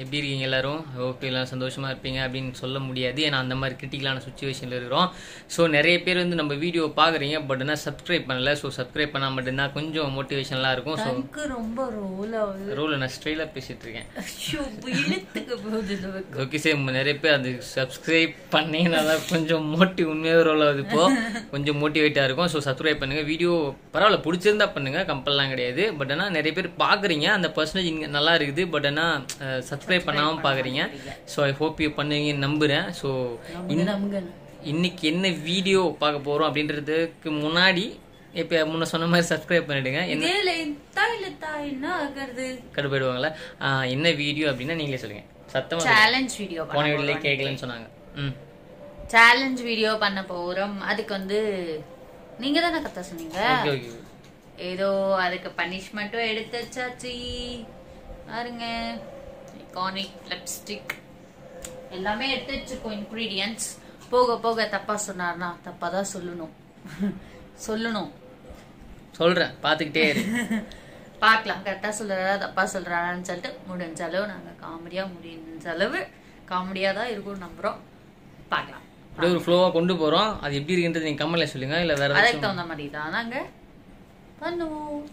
எப்படி இருக்கீங்க எல்லாரும் ஓகே எல்லாம் சந்தோஷமாக இருப்பீங்க அப்படின்னு சொல்ல முடியாது ஏன்னா அந்த மாதிரி கிரிட்டிக்கலான சுச்சுவேஷனில் இருக்கிறோம் ஸோ நிறைய பேர் வந்து நம்ம வீடியோ பார்க்குறீங்க பட் ஆனால் சப்ஸ்கிரைப் பண்ணல ஸோ சப்ஸ்கிரைப் பண்ணால் மட்டும்தான் கொஞ்சம் மோட்டிவேஷனலாக இருக்கும் ஸோ எனக்கு ரொம்ப ரோல் ஆகுது ரோலை நான் ஸ்ட்ரெயிலாக பேசிகிட்டு இருக்கேன் ஐயோ, இழுத்துக்க போகுது நமக்கு. ஓகே சார் நிறைய பேர் அது சப்ஸ்கிரைப் பண்ணீங்கன்னா தான் கொஞ்சம் மோட்டிவ் உண்மையாக ரோல் ஆகுது இப்போ கொஞ்சம் மோட்டிவேட்டாக இருக்கும் ஸோ சப்ஸ்கிரைப் பண்ணுங்கள் வீடியோ பரவாயில்ல பிடிச்சிருந்தா பண்ணுங்கள் கம்பல்லாம் கிடையாது பட் ஆனால் நிறைய பேர் பார்க்குறீங்க அந்த பர்சன்டேஜ் இங்கே நல்லா இருக்குது பட் ஆனால் சப்ஸ்கிரைப் பண்ணாமல் பார்க்குறீங்க ஸோ ஐ ஹோப் யூ பண்ணுவீங்கன்னு நம்புகிறேன் ஸோ நமக்கு நமக்கு இன்னைக்கு என்ன வீடியோ பார்க்க போகிறோம் அப்படின்றதுக்கு முன்னாடி இப்போ முன்ன சொன்ன மாதிரி சப்ஸ்கிரைப் பண்ணிடுங்க என்ன இதுல இத்தா இல்லத்தா என்ன ஆகுறது கடுப்பாயிடுவாங்களே ஆஹ், என்ன வீடியோ அப்படின்னா நீங்களே சொல்லுங்கள் சத்தமாக சேலஞ்ச் வீடியோ போன வீடியோலே கேட்கலன்னு சொன்னாங்க ம் சேலஞ்ச் வீடியோ பண்ண போறோம் அதுக்கு வந்து நீங்க தானே கத்த சொன்னீங்க ஓகே ஓகே ஏதோ அதுக்கு பனிஷ்மெண்ட்டும் எடுத்து வச்சாச்சு பாருங்க ஐகானிக் லிப்ஸ்டிக் எல்லாமே எடுத்து வச்சிருக்கோம் இன்க்ரீடியன்ஸ் போக போக தப்பா சொன்னார்னா தப்பா தான் சொல்லணும் சொல்லணும் சொல்கிறேன் பார்த்துக்கிட்டே இரு பார்க்கலாம் கரெக்டா சொல்றாரா தப்பா சொல்றாரான்னு சொல்லிட்டு முடிஞ்ச அளவு நாங்க காமெடியா முடிஞ்ச அளவு காமெடியா தான் இருக்கும் நம்புறோம் பார்க்கலாம் அப்படியே ஒரு ஃப்ளோவாக கொண்டு போகிறோம் அது எப்படி இருக்குன்றது நீங்கள் கம்மலில் சொல்லுங்கள் இல்லை வேறு அதுக்கு தகுந்த மாதிரி தான் நாங்க பண்ணுவோம்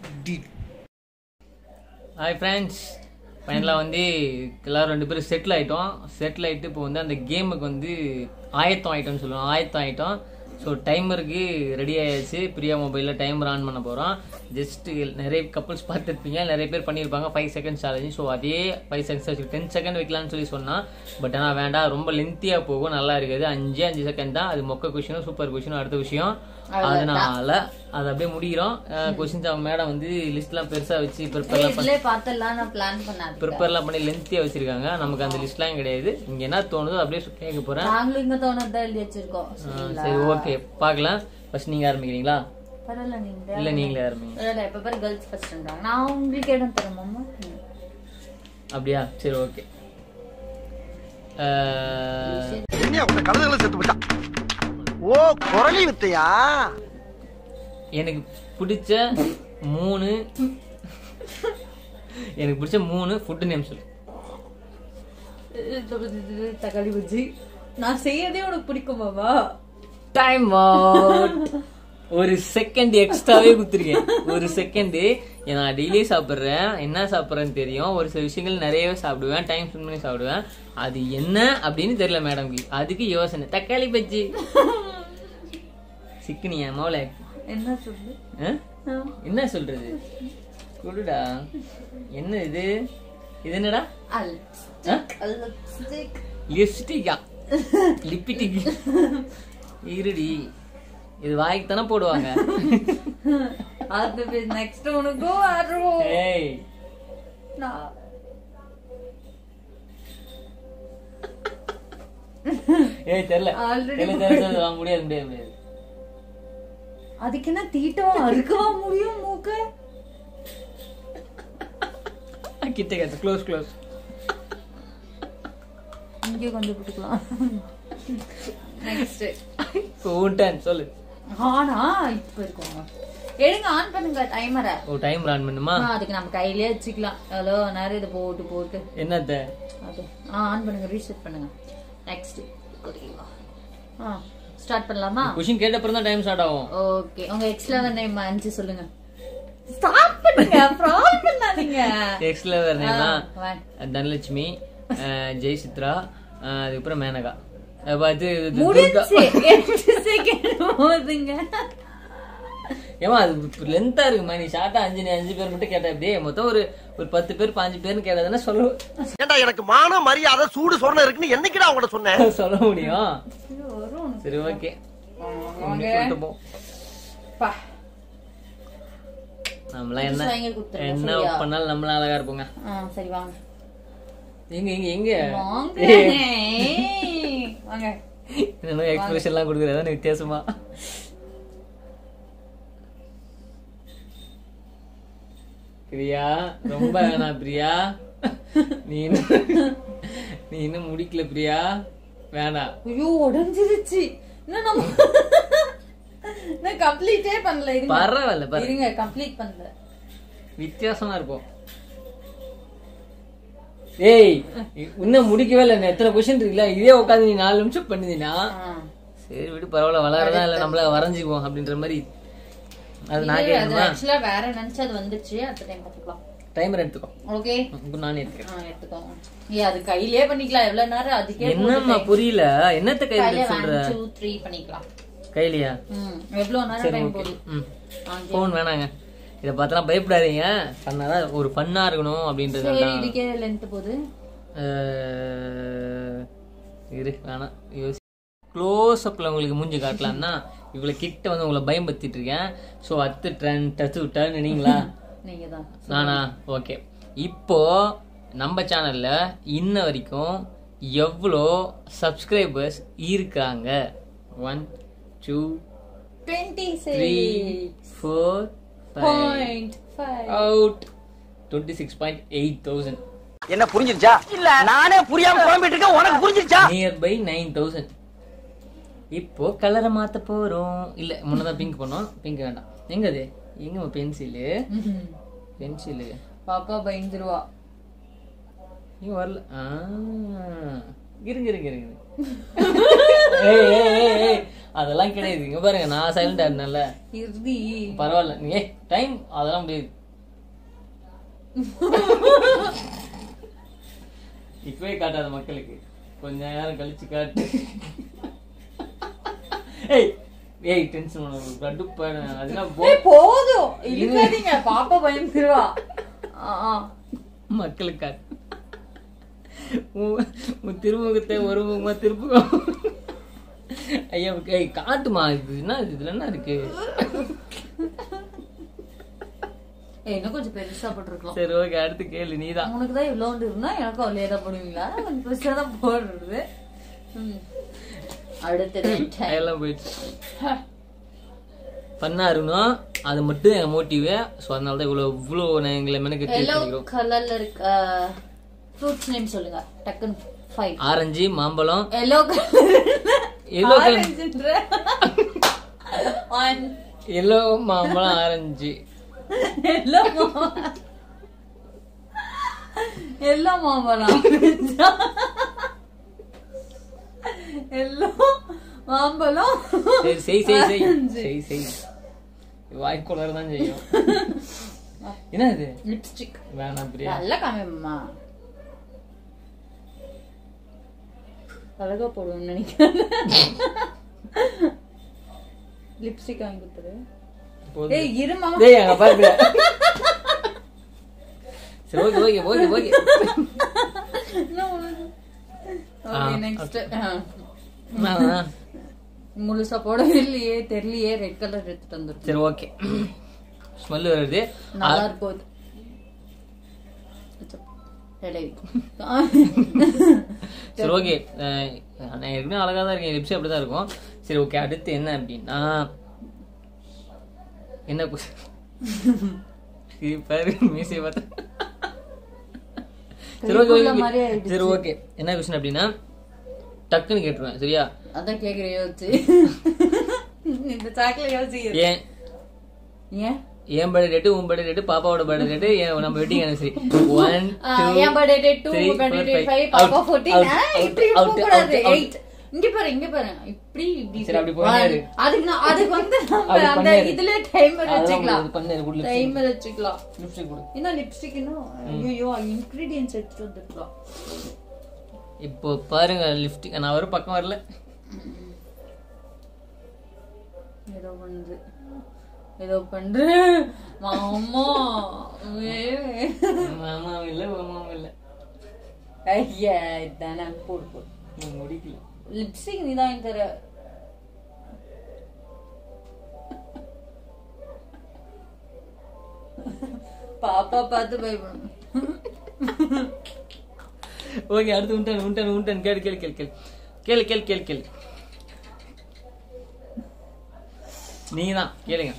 ஹாய் ஃப்ரெண்ட்ஸ் ஃபைனலாக வந்து எல்லாரும் ரெண்டு பேரும் செட்டில் ஆகிட்டோம் செட்டில் ஆகிட்டு இப்போ வந்து அந்த கேமுக்கு வந்து ஆயத்தம் ஆகிட்டோம்னு சொல்லுவோம் ஆயத்தம் ஆகிட்டோம் ஸோ டைமருக்கு ரெடி ஆயாச்சு பிரியா மொபைலில் டைமர் ஆன் பண்ண போகிறோம் ஜஸ்ட் நிறைய கப்புள்ஸ் பார்த்துருப்பீங்க நிறைய பேர் பண்ணியிருப்பாங்க ஃபைவ் செகண்ட்ஸ் சேலஞ்சு ஸோ அதே ஃபைவ் செகண்ட்ஸ் வச்சு டென் செகண்ட் வைக்கலாம்னு சொல்லி சொன்னால் பட் ஆனால் வேண்டாம் ரொம்ப லென்த்தியாக போகும் நல்லா இருக்காது அஞ்சு அஞ்சு செகண்ட் தான் அது மொக்க கொஷினும் சூப்பர் கொஷினும் அடுத்த விஷயம் அதனால அது அப்படியே முடிகிறோம் கொஷின்ஸ் அவங்க மேடம் வந்து லிஸ்ட்லாம் பெருசாக வச்சு ப்ரிப்பேர்லாம் இதுல பார்த்தலாம் நான் பிளான் பண்ணாது ப்ரிப்பேர்லாம் பண்ணி லென்த்தியாக வச்சிருக்காங்க நமக்கு அந்த லிஸ்ட்லாம் கிடையாது இங்கே என்ன தோணுதோ அப்படியே சொ- கேட்க போகிறேன் நாங்களும் இங்க தோணுதான் எழுதி வச்சிருக்கோம் சரிங்களா சரி ஓகே பார்க்கலாம் ஃபர்ஸ்ட் நீங்கள் ஆரம்பிக்கிறீங்களா பரவாயில்ல நீங்க இல்லை நீங்களே ஆரம்பிங்க பரவாயில்ல எப்ப பாரு கேர்ள்ஸ் ஃபர்ஸ்ட் நான் உங்களுக்கு இடம் தரேன் மாமா அப்படியா சரி ஓகே என்ன உங்க கழுதுகளை செத்து போச்சான் ஓ குரலி வித்தையா எனக்கு பிடிச்ச மூணு எனக்கு பிடிச்ச மூணு ஃபுட்டு நேம் சொல்லு தக்காளி பஜ்ஜி நான் செய்யறதே உனக்கு பிடிக்குமாவா டைம் ஒரு செகண்ட் எக்ஸ்ட்ராவே குத்துருக்கேன் ஒரு செகண்ட் நான் டெய்லி சாப்பிட்றேன் என்ன சாப்பிட்றேன்னு தெரியும் ஒரு சில விஷயங்கள் நிறையவே சாப்பிடுவேன் டைம் ஸ்பெண்ட் பண்ணி சாப்பிடுவேன் அது என்ன அப்படின்னு தெரியல மேடம்க்கு அதுக்கு யோசனை தக்காளி பஜ்ஜி சிக்கனியா மோல என்ன சொல்லு என்ன சொல்றது கொடுடா என்ன இது இது என்னடா அல் ஆ? லிப்ஸ்டிக் லிப்ஸ்டிக்கா லிப்பிட்டிக் இருடி இது வாய்க்கு தானே போடுவாங்க அது நெக்ஸ்ட் உனக்கும் வரும் ஏய் நான் ஏய் தெரியல Already தெரியல தெரியல தெரியல. வாங்க முடியாது முடியாது முடியாது அதுக்கு என்ன தீட்டவா அறுக்கவா முடியும் மூக்க கிட்ட கிட்ட க்ளோஸ் க்ளோஸ் இங்கே கொஞ்சம் போட்டுக்கலாம் நெக்ஸ்ட் இப்போ உன் turn, சொல்லு ஆனா இப்ப இருக்கோங்க எடுங்க ஆன் பண்ணுங்க டைமரை ஓ டைம் ரன் பண்ணுமா அதுக்கு நம்ம கையிலேயே வச்சுக்கலாம் எவ்வளோ நேரம் இதை போட்டு போட்டு என்னத்த அது ஆ ஆன் பண்ணுங்க ரீசெட் பண்ணுங்க நெக்ஸ்ட் ஆ ஸ்டார்ட் பண்ணலாமா கொஷின் கேட்ட அப்புறம் தான் டைம் ஸ்டார்ட் ஆகும் ஓகே உங்க எக்ஸ் லெவன் நேம் அஞ்சு சொல்லுங்க ஸ்டார்ட் பண்ணுங்க ப்ராப்ளம் பண்ணாதீங்க எக்ஸ்ல வேற நேமா One. தனலட்சுமி அஹ், ஜெய் சித்ரா அஹ், அதுக்கப்புறம் மேனகா அப்ப அது இது துர்கா முடிஞ்சு எட்டு செகண்ட் போதுங்க ஏமா அது லென்த்தா இருக்குமா நீ ஷார்ட்டா அஞ்சு நீ அஞ்சு பேர் மட்டும் கேட்ட அப்படியே மொத்தம் ஒரு ஒரு பத்து பேர் பாஞ்சு பேர்னு கேட்டதுன்னா சொல்ல ஏண்டா எனக்கு மான மரியாதை சூடு சொரணை இருக்குன்னு என்னைக்குடா அவங்கள்ட்ட சொன்னேன் சொல்ல முடியும் இது வரும் சரி ஓகே வாங்க. பா. நம்மளாம் என்ன புதுசா எங்க குத்துறீங்க, என்ன சரியா? பண்ணாலும் நம்மளாம் அழகா இருப்போங்க ஆ, சரி வாங்க எங்க எங்க எங்க வாங்க ஏய், வாங்க என்ன எக்ஸ்பிரஷன் எல்லாம் கொடுக்குறது வித்தியாசமா பிரியா ரொம்ப வேணாம் பிரியா நீ இன்னும் நீ இன்னும் முடிக்கல பிரியா வேணாம் ஐயோ உடஞ்சிருச்சு இன்னும் நம்ம நான் கம்ப்ளீட்டே பண்ணல இருங்க பரவாயில்ல பரவாயில்ல இருங்க கம்ப்ளீட் பண்ணல வித்தியாசமா இருக்கும் ஏய் இன்னும் முடிக்கவே இல்லை நான் எத்தனை கொஸ்டின் இருக்குல்ல இதே உட்காந்து நீ நாலு நிமிஷம் பண்ணுதீனா சரி விடு பரவாயில்ல வளரதான் இல்ல நம்மள வரைஞ்சுக்குவோம் அப்படின்ற மாதிரி அது நான் அது கேட்கணுமா ஆக்சுவலா வேற நினைச்சு அது வந்துச்சு அடுத்த டைம் பாத்துக்கலாம் டைமர் எடுத்துக்கோ ஓகே இப்ப நானே எடுத்துக்கிறேன் எடுத்துக்கோங்க ஏ அது கையிலே பண்ணிக்கலாம் எவ்வளவு நேரம் அதுக்கே என்னம்மா புரியல என்னத்த கையில கையில சொல்ற ஒன் டூ த்ரீ பண்ணிக்கலாம் கையிலையா ம் எவ்வளவு நேரம் டைம் போகுது ம் ஃபோன் வேணாங்க இதை பார்த்தலாம் பயப்படாதீங்க பண்ணாதான் ஒரு ஃபன்னா இருக்கணும் அப்படின்றது சரி தான் இதுக்கே லென்த் போகுது அஹ், இரு வேணாம் யோசி க்ளோஸ் அப்பில் உங்களுக்கு மூஞ்சி காட்டலாம்னா இவ்வளோ கிட்ட வந்து உங்களை பயம்படுத்திட்டு இருக்கேன் ஸோ அத்து ட்ரென் டச்சு விட்டாரு நினைங்களா நீங்க தான் நானா ஓகே இப்போ நம்ம சேனல்ல இன்ன வரைக்கும் எவ்வளோ சப்ஸ்கிரைபர்ஸ் இருக்காங்க one two twenty three four five point five out twenty six point eight thousand என்ன புரிஞ்சிருச்சா இல்ல நானே புரியாம குழம்பிட்டு இருக்கேன் உனக்கு புரிஞ்சிருச்சா நியர் பை நைன் தௌசண்ட் இப்போ கலரை மாத்த போறோம் இல்ல முன்னதான் பிங்க் பண்ணோம் பிங்க் வேண்டாம் எங்க அது எங்க பென்சிலு பென்சிலு பாப்பா பயந்துருவா இங்க வரல ஆ. இருங்க இருங்க இருங்க ஏய், ஏய், ஏய், ஏய். அதெல்லாம் கிடையாது இங்க பாருங்க நான் சைலண்டா இருந்தேன்ல இறுதி பரவாயில்ல நீ டைம் அதெல்லாம் முடியாது இப்பவே காட்டாத மக்களுக்கு கொஞ்ச நேரம் கழிச்சு காட்டு ஏய் ஏய் டென்ஷன் பண்ண கடுப்பான அதெல்லாம் போ- ஏய், போதும் இருக்காதீங்க பாப்பா பயந்துருவா ஆ, ஆ. மக்களுக்கு காட்டு உன் உன் திருமுகத்தை ஒரு முகமா திருப்புகம் ஐயா ஏய் காட்டுமா இது என்ன இது? இதுல என்ன இருக்கு ஏய், இன்னும் கொஞ்சம் பெருசா போட்டிருக்கலாம் சரி ஓகே அடுத்து கேளு நீதான் உனக்கு தான் இவ்வளோண்டு இருந்தா எனக்கும் அவ்வளோ தான் போடுவீங்களா கொஞ்சம் பெருசா தான் போடுறது ம். அடுத்தது எல்லாம் போயிடுச்சு பண்ணா இருக்கணும் அது மட்டும் என் மோட்டிவே ஸோ அதனால தான் இவ்வளோ இவ்வளோ நான் எங்களை மெனக்கெட்டு எல்லோ பண்ணிக்கிறோம் கலர்ல இருக்க ஃப்ரூட்ஸ் நேம் சொல்லுங்க டக்குன்னு ஃபைவ் ஆரஞ்சு மாம்பழம் எல்லோ கலர் எல்லோ கலர் ஆரஞ்சுன்ற ஒன் எல்லோ மாம்பழம் ஆரஞ்சு எல்லோ எல்லோ மாம்பழம் எல்லோ மாம்பழம் சரி செய் செய் செய் ஆரஞ்சு. செய் செய் வாய்க்குளர் தான் செய்யும் என்ன இது லிப்ஸ்டிக் வேணாம் பிரியா நல்லா காமிம்மா அழகா போடுவேன்னு நினைக்கிறேன் லிப்ஸ்டிக் வாங்கி கொடுத்துரு போதும் ஏய் இருமா டேய் அங்க பாரு சரி okay okay okay okay okay next நான் முழுசா போடவே இல்லையே தெரியலையே ரெட் கலர் எடுத்துட்டு வந்துருக்கு சரி ஓகே ஸ்மெல் வருது நல்லா இருக்கும் அது. இலை. சரி ஓகே நான் ஏற்கனவே அழகா தான் இருக்கேன் லிப்ஸ் அப்படி தான் இருக்கும் சரி ஓகே அடுத்து என்ன அப்படின்னா என்ன கு- இது பாரு மீசையை பார்த்தா சரி ஓகே கைக்குள்ள மாதிரி ஆயிடுச்சு. சரி ஓகே என்ன கொஸ்டின் அப்படின்னா டக்குன்னு கேட்டுருவேன் சரியா அதான் கேக்குறேன் யோசிச்சு இந்த சாக்கில யோசி ஏன் ஏன் என் பர்த்டே டேட்டு உன் பர்த்டே டேட்டு பாப்பாவோட பர்த்டே டேட்டு என் நம்ம வெட்டிங் அனிவர்சரி ஒன் ஆ, என் birthday date two, உங்க birthday date five, பாப்பா fourteen. ஆ, இப்படி போகக்கூடாது. eight. இங்க பாரு இங்க பாரு இப்படி இப்படி சரி, அப்படி போயிரு. One. அதுக்கு நான் அதுக்கு வந்து நம்ம அப்படி அந்த பண்ணிரு. இதுல டைமர் வச்சுக்கலாம் பண்ணு குட் லிப்ஸ்டிக் டைமர் வச்சுக்கலாம் லிப்ஸ்டிக் கொடு என்ன லிப்ஸ்டிக் இன்னும் ஐயோ இன்கிரீடியன்ஸ் எடுத்துட்டு வந்துருக்கலாம் இப்போ பாருங்க லிப்ஸ்டிக் நான் ஒரு பக்கம் வரல ஏதோ பண்ணுது ஏதோ பண்ற மாமா ஏ. மாமாவும் இல்ல மாமாவும் இல்ல ஐயா இதானே போடு போடு நான் முடிக்கல லிப்ஸ்டிக் நீ தான் தர பாப்பா பார்த்து பயப்படும் ஓகே அடுத்து உண்டன் உண்டன் உண்டன் கேளு கேளு கேளு கேளு கேளு கேளு கேளு கேளு நீங்க தான் கேளுங்க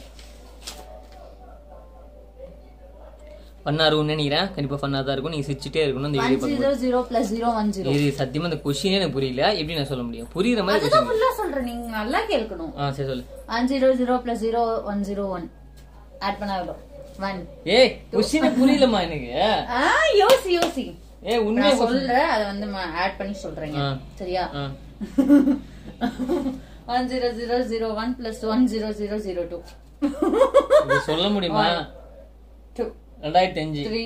ஃபன்னா இருக்கும்னு நினைக்கிறேன் கண்டிப்பா ஃபன்னா தான் இருக்கும் நீங்க சிரிச்சுட்டே இருக்கணும் இந்த one video zero zero plus zero one zero இது சத்தியமா இந்த கொஸ்டினே எனக்கு புரியல எப்படி நான் சொல்ல முடியும் புரியுற மாதிரி அதுதான் ஃபுல்லா சொல்றேன் நீங்க நல்லா கேட்கணும் ஆ சரி சொல்லு one zero zero plus zero one zero one add பண்ண எவ்வளோ ஒன் ஏய் கொஸ்டினே புரியலமா எனக்கு ஆ யோசி யோசி ஏ உண்மையா நான் சொல்றேன் அதை வந்து ஆட் பண்ணி சொல்றேங்க ஆ. சரியா ஆ. One zero zero zero one plus one zero zero zero two இது சொல்ல முடியுமா டூ ரெண்டாயிரத்தி அஞ்சு த்ரீ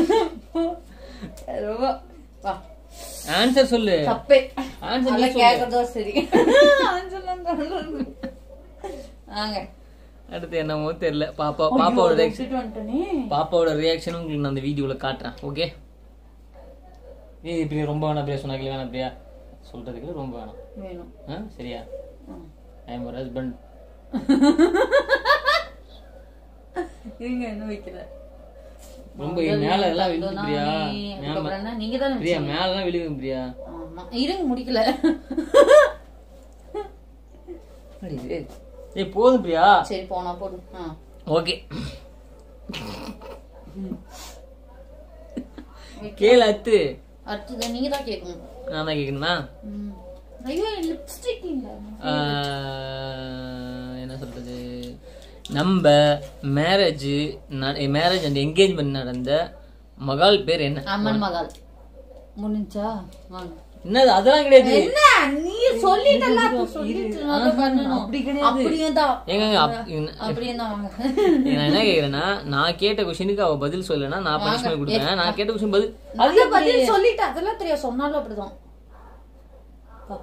ரொம்ப வா ஆன்சர் சொல்லு தப்பே Answer நீ நல்லா சொல்லு. கேக்குறதோ சரி Answer நான் சொல்றது. வாங்க அடுத்து என்னமோ தெரியல பாப்பா பாப்பாவோட ஐயோ, ரியாக்ஷன் விட்டுட்டு வந்துட்டேனே. பாப்பாவோட ரியாக்ஷன் உங்களுக்கு நான் அந்த வீடியோல காட்டுறேன் ஓகே ஏய் இப்படி ரொம்ப வேணாம் பிரியா சொன்னாக்கல வேணாம் பிரியா சொல்றதுக்கு ரொம்ப வேணாம் வேணும் ஆ சரியா ம். ஐ எம் ஹஸ்பண்ட் இருங்க இன்னும் வைக்கல ரொம்ப மேல எல்லாம் விழுந்து பிரியா தந்தோனாமி, மேல அதுக்கப்புறம் என்ன? நீங்க தானே பிரியா வச்சீங்க. மேல எல்லாம் விழுகும் பிரியா ஆமா. இருங்க முடிக்கல அடி, ஏய். ஏய் போதும் பிரியா சரி போனா போடு ஆ. ஓகே கேளு அத்து அடுத்தது நீங்க தான் கேட்கணும் நான் தான் கேட்கணுமா ம். ஐயோ லிப்ஸ்டிக் இல்ல ஆஹ், என்ன சொல்றது நம்ம மேரேஜ் மேரேஜ் அண்ட் என்கேஜ்மெண்ட் நடந்த மகால் பேர் என்ன அம்மன் மகால் முடிஞ்சா வாங்க என்னது அதெல்லாம் கிடையாது என்ன நீ சொல்லிட்டல அப்ப சொல்லிட்டு நல்லா பண்ணணும் அப்படி கிடையாது. அப்படியே தான் ஏங்க அப்- என்ன- அப்படியே தான் வாங்க நான் என்ன கேக்குறேன்னா நான் கேட்ட கொஸ்டினுக்கு அவ பதில் சொல்லனா நான் பனிஷ்மெண்ட் கொடுப்பேன் நான் கேட்ட கொஸ்டின் பதில் நல்ல பதில் சொல்லிட்டு அதெல்லாம் தெரியும் சொன்னாலும் அப்படிதான் பா.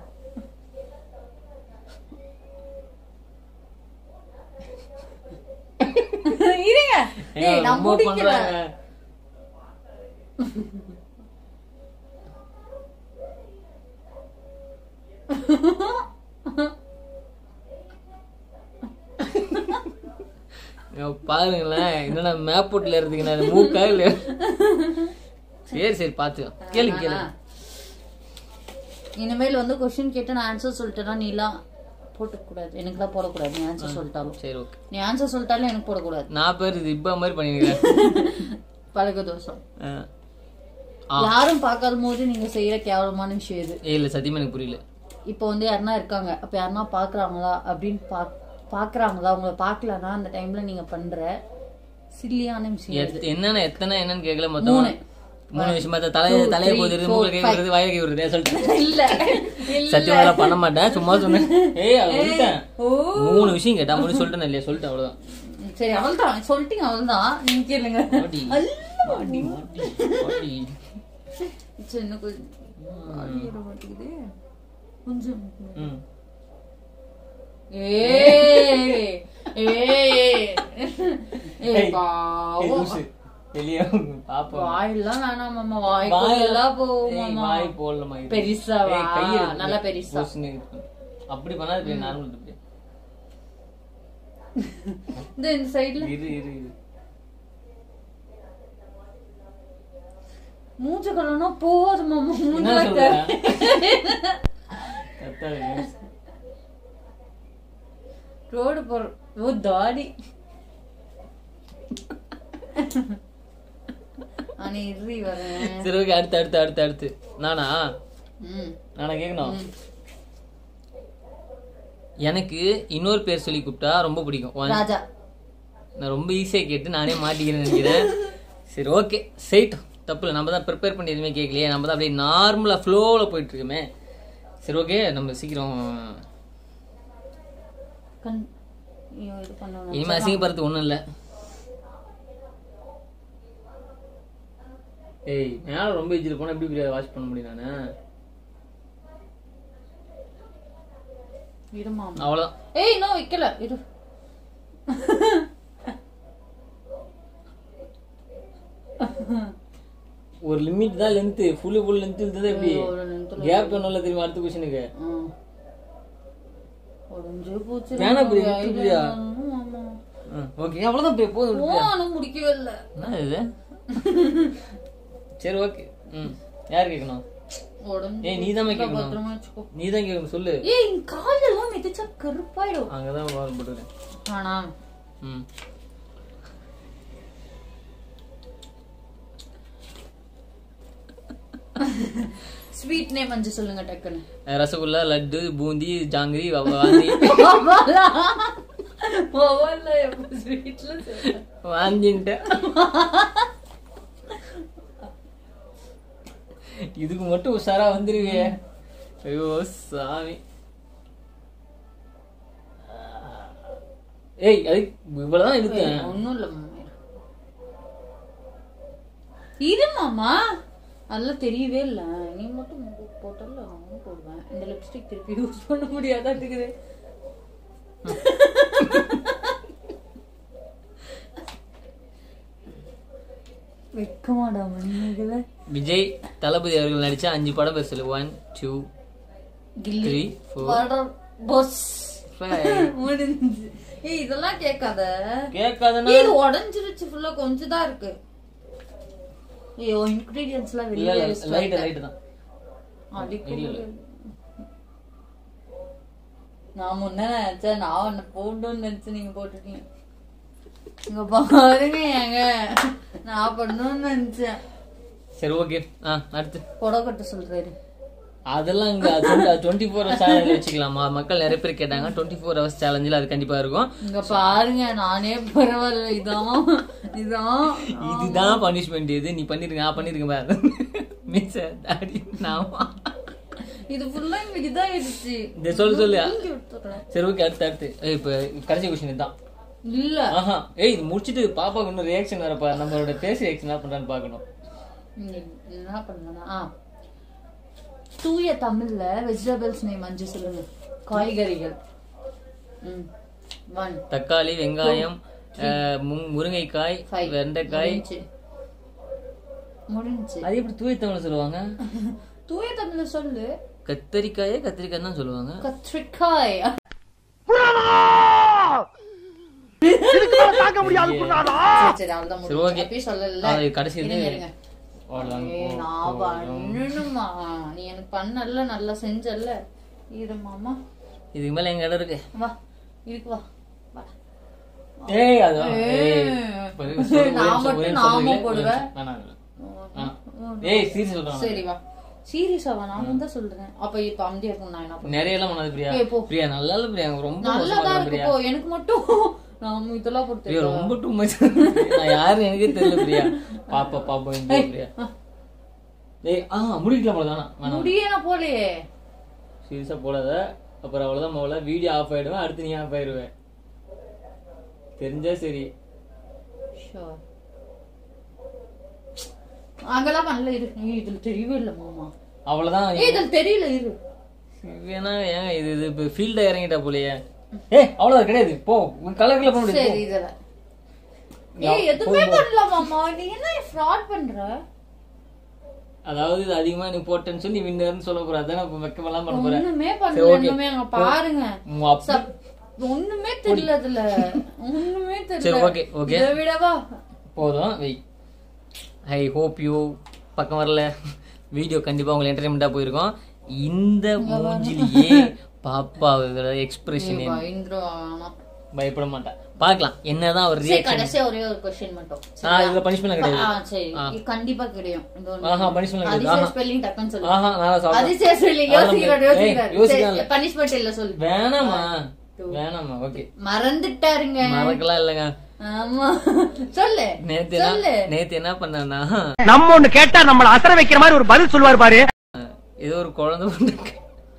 இருங்க ஏய் நான் ரொம்ப முடிக்கல பண்றாங்க. இங்க பாருங்களேன் என்னடா மேப் போட்டுல இருக்கு நான் மூக்கா இல்ல சரி சரி பாத்து கேளு கேளு இனிமேல் வந்து கொஸ்டின் கேட்டு நான் ஆன்சர் சொல்லிட்டேன்னா நீலாம் போட்டுக்கூடாது எனக்குலாம் போடக்கூடாது நீ ஆன்சர் சொல்லிட்டாலும் சரி ஓகே நீ ஆன்சர் சொல்லிட்டாலும் எனக்கு போடக்கூடாது நான் பேர் இது இப்ப மாதிரி பண்ணிருக்கேன் பழக தோஷம் ஆ. யாரும் பார்க்காத போது நீங்க செய்யற கேவலமான விஷயம் இது ஏய், இல்ல சத்தியமா எனக்கு புரியல இப்போ வந்து யாருன்னா இருக்காங்க அப்ப யாருன்னா பாக்குறாங்களா அப்படின்னு பாக் பாக்குறாங்களா உங்களை பார்க்கலன்னா அந்த டைம்ல நீங்க பண்ற சில்லியான விஷயம் இது. எத்- என்னென்ன எத்தனை என்னன்னு கேட்கல மொத்தம் மூணு. மூணு விஷயமா தான் தலைய Two, தலைய three, போது four, மூளை கை வருது வாயில கை வருது சொல்லிட்டேன் இல்ல இல்ல சத்தியமா இதெல்லாம் பண்ண மாட்டேன் சும்மா சொன்னேன் ஏய் அவ சொல்லிட்டேன் ஓ மூணு விஷயம் கேட்டா மூணு சொல்லிட்டேன் இல்லையா சொல்லிட்டேன் அவ்வளவுதான் சரி அவள்தான் சொல்லிட்டீங்க அவள்தான் நீங்க கேளுங்க மாட்டி மாட்டி மாட்டி மாட்டி சரி, இன்னும் கொஞ்சம் ஆடி வர மாட்டேங்குது கொஞ்சம் ம். ஏய் ஏய் ஏய் ஏய், பாவம் லூசு. வெளியே பாப்போம் வாயெல்லாம் வேணாம் மாமா வாய் வாய்க்குள்ளெல்லாம் போகும் ஏய், மாமா வாய் போடலமா இது. பெருசா ஏய், வா. கை இருக்கு. நல்லா பெருசா. லூசுன்னு இருக்கு. அப்படி பண்ணாது நார்மல் இருக்கு இந்த இந்த சைடுல இரு இரு இரு மூஞ்ச கலனா போதும் மாமா என்ன மூஞ்ச சொல்ற கத்தாத லூசு. ரோடு போற ஓ தாடி ஆனா இறி வரேன் சரி ஓகே அடுத்து அடுத்து அடுத்து அடுத்து நானா ம் நானா கேட்கணும் எனக்கு இன்னொரு பேர் சொல்லி கூப்பிட்டா ரொம்ப பிடிக்கும் One- ராஜா நான் ரொம்ப ஈஸியாக கேட்டு நானே மாட்டிக்கிறேன்னு நினைக்கிறேன் சரி ஓகே சைட் தப்பு இல்லை நம்ம தான் ப்ரிப்பேர் பண்ணி எதுவுமே கேட்கலையே நம்ம தான் அப்படியே நார்மலாக ஃப்ளோவில் போயிட்டு இருக்கோமே சரி ஓகே நம்ம சீக்கிரம் கண் ஐயோ இது பண்ணணும் இனிமேல் அசிங்கப்படுறது ஒன்றும் இல்லை ஏய் மேலே ரொம்ப இஜில் போனால் எப்படி வாஷ் பண்ண முடியும் நான் இருமா அவ்வளோதான் ஏய் இன்னும் வைக்கல இரு ஒரு லிமிட் தான் லென்த்து ஃபுல்லு ஃபுல் லென்த் இருந்தது எப்படி ஒரு length ல கேப் ஒன்றும் தெரியுமா அடுத்த கொஷனுக்கு ம். உடைஞ்சு போச்சு வேணாம் பிரியா, விட்டு பிரியா. ஆமா ஓகே அவ்வளோதான் பிரியா, போதும் விடு பிரியா. போனும் முடிக்கவே இல்ல என்ன இது சரி ஓகே ம் யார் கேட்கணும் உடம்பு ஏய் நீ தான் கேட்கணும் பத்திரமா வச்சுக்கோ நீ தான் கேட்கணும் சொல்லு ஏய் இங்க கால்ல எல்லாம் மிதிச்சா கருப்பாயிடும் அங்கதான் வாரம் போட்டுக்கிறேன் ஆனா ம் ஸ்வீட் நேம் அஞ்சு சொல்லுங்க டக்குன்னு அஹ் ரசகுல்லா லட்டு பூந்தி ஜாங்கிரி வ- வாந்தி ஒவ்வொரு ஸ்வீட்ல வாந்தின்ட்டு இதுக்கு மட்டும் உஷாரா வந்துருவியே ஐயோ சாமி ஏய் அது இவ்வளவுதான் இழுத்தேன் ஒன்றும் இல்லை மாமா இரு மாமா அதெல்லாம் தெரியவே இல்லை நீ மட்டும் முகம் போட்டல நானும் போடுவேன் இந்த லிப்ஸ்டிக் திருப்பி யூஸ் பண்ண முடியாதாட்டுக்குது வெக்கமாடா மண்ணுகளை விஜய் தளபதி அவர்கள் நடிச்ச அஞ்சு படம் பேர் சொல்லு ஒன் டூ த்ரீ ஃபோர் பொஸ் முடிஞ்சு ஏய் இதெல்லாம் கேட்காத கேட்காதனா ஏய், இது உடைஞ்சிருச்சு ஃபுல்லா கொஞ்சம் தான் இருக்கு ஐயோ இன்கிரீடியன்ஸ்லாம் இல்ல வெளியே இல்ல லைட் லைட் தான் அடிக்கடி நான் முன்ன நினைச்சேன் நான் ஒன்னு போடணும்னு நினைச்சு நீங்க போட்டுட்டீங்க இங்க பாருங்க ஏங்க நான் பண்ணணும்னு நினைச்சேன் சரி ஓகே ஆ அடுத்து புடவை கட்ட சொல்றாரு அதெல்லாம் இங்க டுவெண்ட்டி ஃபோர் ஹவர்ஸ் சேலஞ்சில் வச்சுக்கலாமா மக்கள் நிறைய பேர் கேட்டாங்க டுவெண்ட்டி ஃபோர் ஹவர்ஸ் சேலஞ்சில் அது கண்டிப்பா இருக்கும் இங்க பாருங்க நானே பரவாயில்ல இதான் இதான் இதுதான் பனிஷ்மெண்ட் இது நீ பண்ணிருக்க நான் பண்ணிருக்கேன் பாரு மிஸ் டாடி நாமா இது ஃபுல்லா இங்க இதாயிடுச்சு இந்த சொல்லு சொல்லு இங்க விட்டுறேன் சரி ஓகே அடுத்து அடுத்து ஏய், இப்ப கடைசி கொஸ்டின் இதுதான் இல்ல ஆஹா ஏய் இது முடிச்சிட்டு பாப்பாக்கு இன்னும் ரியாக்ஷன் வரப்பா நம்மளோட ஃபேஸ் ரியாக்ஷன் என்ன பண்றான்னு பார்க்கணும் இங்க என்ன பண்ணலாம் ஆ தூய தமிழ்ல வெஜிடபிள்ஸ் நேம் அஞ்சு சொல்லுங்க காய்கறிகள் ம் ஒன் தக்காளி வெங்காயம் அஹ், முங்- முருங்கைக்காய் ஃபைவ் வெண்டைக்காய் முடிஞ்சு முடிஞ்சு அது எப்படி தூய தமிழ் சொல்லுவாங்க தூய தமிழ்ல சொல்லு கத்தரிக்காயே கத்திரிக்காய் தான் சொல்லுவாங்க கத்திரிக்காய் இதுக்கு மேல தாங்க முடியாது குருநாதா சரி, சரி அவ்வளவுதான் சரி முடிஞ்சு ஓகே அப்பயே சொல்லல அது கடைசி இது இருங்க, இருங்க. அவ்வளவுதான். ஏய், நான் பண்ணணுமா நீ எனக்கு பண்ணல நல்லா செஞ்சல்ல இரு மாமா இதுக்கு மேல எங்க இடம் இருக்கு வா இதுக்கு வா வா ஏய் அதான் ஏய். இப்ப ஏய். இரு, சொல்லு, ஒரே நான் நிமிஷம், ஒரே மட்டும் நிமிஷம் நாம சொல்றீங்களே? போடுவேன். வேணாம், வேணாம். வேணாம். ஏய் சீரியஸ் சொல்றாங்க சரி வா சீரியஸாவா நான் தான் சொல்றேன் அப்ப இப்ப அமைதியா இருக்கும் நான் என்ன பண்ணுவேன் நிறைய எல்லாம் பண்ணாது பிரியா ஏய், போ. பிரியா நல்லா இல்ல பிரியா ரொம்ப மோசமா நல்லதா இருக்கு இருக்கு பிரியா போ எனக்கு மட்டும் நான் இதெல்லாம் பிரியா கொடுத்து ரொம்ப டூ மச் நான் யாரும் எனக்கே தெரியல பிரியா பாப்பா பாப்பா இந்த பிரியா ஏய் ஆ முடிக்கலாம் போல தானா வேணாம் முடியே நான் போலையே சீரியஸா போடாத அப்புறம் அவ்வளவுதான் போல வீடியோ ஆஃப் ஆயிடுவேன் அடுத்து நீ ஆஃப் ஆயிடுவேன் தெரிஞ்சா சரி Sure. அங்கெல்லாம் பண்ணல இரு நீ இதுல தெரியவே இல்ல மாமா அவ்வளவுதான் ஏய் இதுல தெரியல இரு வேணா ஏன் இது இது இப்போ ஃபீல்ட இறங்கிட்டா போலயே ஏய் அவ்வளவு கிடையாது போ கலர்ல போக முடியாது சரி இதுல ஏய் எதுவுமே பண்ணல மாமா நீ என்ன ஃப்ராட் பண்ற அதாவது இது அதிகமா நீ போட்டேன்னு சொல்லி நீ வின்னர்னு சொல்ல போற அதான் நான் வெக்கமெல்லாம் பண்ண போறேன் ஒண்ணுமே சரி, பண்ணல okay. ஒண்ணுமே அங்க பாருங்க உன் அப்பா- சப்- ஒண்ணுமே தெரியல அதுல ஒண்ணுமே சரி தெரியல ஓகே ஓகே இதை விடவா போதும் வெய் ஐ ஹோப் யூ பக்கம் வரல வீடியோ கண்டிப்பா உங்களுக்கு என்டர்டைன்மெண்டா போயிருக்கும் இந்த மூஞ்சிலேயே பாப்பாவோட எக்ஸ்பிரஷன் பயந்துரும் ஆனா. பயப்பட மாட்டேன் பார்க்கலாம் என்னதான் ஒரு சரி ரியாக்ஷன் கடைசியா ஒரே ஒரு கொஸ்டின் மட்டும் ஆ இதுல பனிஷ்மெண்ட் கிடையாது ஆ, சரி இது கண்டிப்பா கிடையும் இது ஒண்ணு. ஆஹா பனிஷ்மெண்ட் கிடையாது அதிசய ஆஹா ஸ்பெல்லிங் டக்குன்னு சொல்லு ஆஹா நான் சாப்பிட அதிசய ஸ்பெல்லிங் அதெல்லாம் யோசிக்கிறாரு ஏய், யோசிக்கிறாரு யோசிக்கலாம் சரி பனிஷ்மெண்ட் இல்ல சொல்லு வேணாமா வேணாமா ஓகே மறந்துட்டாருங்க மறக்கலாம் இல்லைங்க ஆமா சொல்லு நேத்து என்ன சொல்லு நேத்து என்ன பண்ணேன்னா நம்ம ஒண்ணு கேட்டா நம்மள அசர வைக்கிற மாதிரி ஒரு பதில் சொல்லுவார் பாரு ஏதோ ஒரு குழந்தை போட்டோ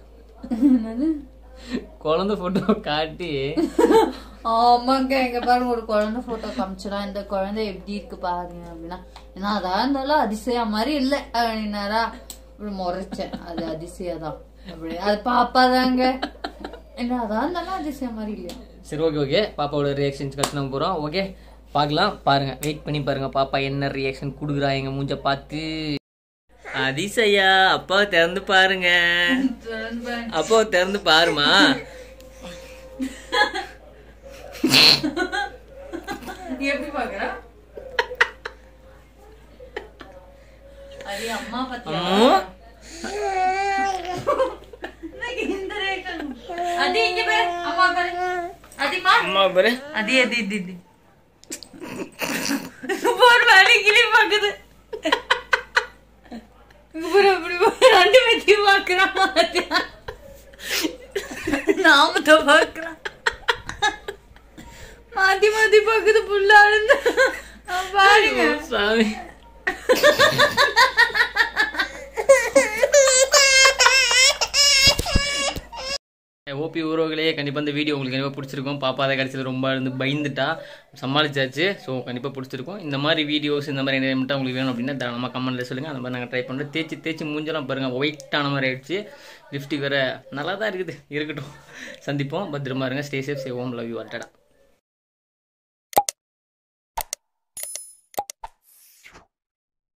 குழந்தை போட்டோ காட்டி ஆமாங்க எங்க பாருங்க ஒரு குழந்தை போட்டோ காமிச்சிடா இந்த குழந்தை எப்படி இருக்கு பாருங்க அப்படின்னா ஏன்னா அதான் இருந்தாலும் அதிசயா மாதிரி இல்ல அப்படின்னாரா இப்படி முறைச்சேன் அது அதிசயா தான் அப்படி அது பாப்பாதாங்க என்ன அதான் இருந்தாலும் அதிசயா மாதிரி இல்லையா சரி ஓகே ஓகே பாப்பாவோட ரியாக்ஷன்ஸ் கட்டு நம்ம போறோம் ஓகே பார்க்கலாம் பாருங்க வெயிட் பண்ணி பாருங்க பாப்பா என்ன ரியாக்ஷன் கொடுக்குறா எங்க மூஞ்ச பார்த்து அதிசயா அப்பா திறந்து பாருங்க அப்பா திறந்து பாருமா நீ எப்படி பாக்குற அது அம்மா பத்தியா அம்மா. எனக்கு இந்த ரேக்கம். அது இங்க பாரு அம்மா பாரு அதிமா அம்மா பாரு அது அது இது இது ஒரு வேலை கிளி பாக்குது இங்க பாரு, அப்படி பாரு, ரெண்டு பேத்தையும் பாக்குறான் பாத்தியா? நாமத்தை பாக்குறான் மாத்தி மாத்தி பாக்குது புள்ள அழுந்து பாருங்க சாமி ஓபி உறவுகளே கண்டிப்பாக இந்த வீடியோ உங்களுக்கு கண்டிப்பாக பிடிச்சிருக்கும் பாப்பா அதை கடைசியில் ரொம்ப இருந்து பயந்துட்டா சமாளிச்சாச்சு ஸோ கண்டிப்பாக பிடிச்சிருக்கும் இந்த மாதிரி வீடியோஸ் இந்த மாதிரி என்டர்டைன்மெண்ட்டாக உங்களுக்கு வேணும் அப்படின்னா தாராளமாக கமெண்ட்டில் சொல்லுங்கள் அந்த மாதிரி நாங்கள் ட்ரை பண்ணுறோம் தேய்ச்சி தேய்ச்சி மூஞ்செல்லாம் பாருங்கள் ஒயிட்டான மாதிரி ஆயிடுச்சு லிப்ஸ்டிக் வேறு நல்லா தான் இருக்குது இருக்கட்டும் சந்திப்போம் பத்திரமா இருங்க stay safe save home love you வால்டடா